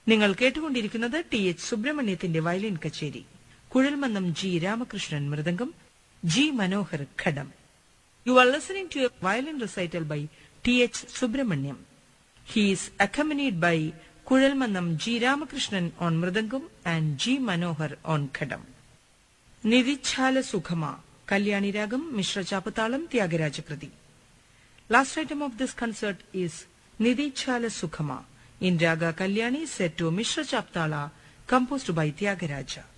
നിങ്ങൾ കേട്ടുകൊണ്ടിരിക്കുന്നത് T H സുബ്രഹ്മണ്യത്തിന്റെ വയലിൻ കച്ചേരി കുഴൽമന്നം ജി രാമകൃഷ്ണൻ മൃദംഗം ജി മനോഹർ ഖഡം you are listening to a violin recital by T H Subrahmanyam He is accompanied by Kuzhalmannam G. Ramakrishnan on Mridangam and G. Manohar on Khadam. Nidichala Sukhama, Kalyani Ragam, Mishra Chapatalam, Tyagarajakriti. Last item of this concert is Nidichala Sukhama in Raga Kalyani set to Mishra Chaptala composed by Tyagaraja.